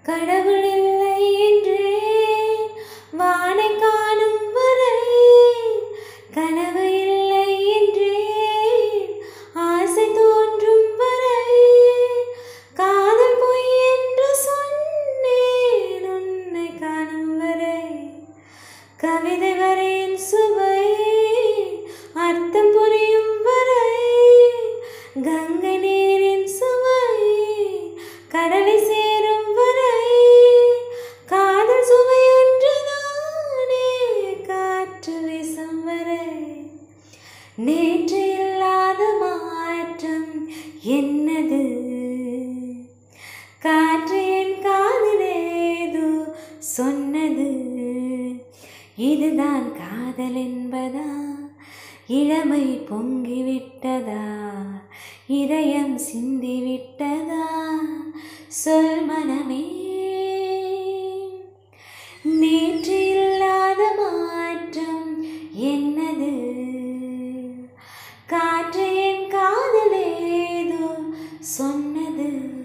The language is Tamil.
கடவுள் இல்லை என்றே வானை காணும் வரை கனவு இல்லை என்றே ஆசை தோன்றும் வரை காதல் பொய் என்று சொன்னேன் உன்னை காணும் வரை கவிதை வரையின் சுவை அர்த்தம் புரியும் வரை கங்கை நீரின் சுவை கடலை சேரும் வரை காதல் சுவை ஒன்றுதானே காற்று வீசும் வரை நேற்று இல்லாத மாற்றம் என்னது காற்று என் காதிலேதோ சொன்னது இதுதான் காதல் என்பதா இளமை பொங்கிவிட்டதா இதயம் சிந்திவிட்டதா சொல் மனமே நேற்று இல்லாத மாற்றம் என்னது காற்று என் காதலேதோ சொன்னது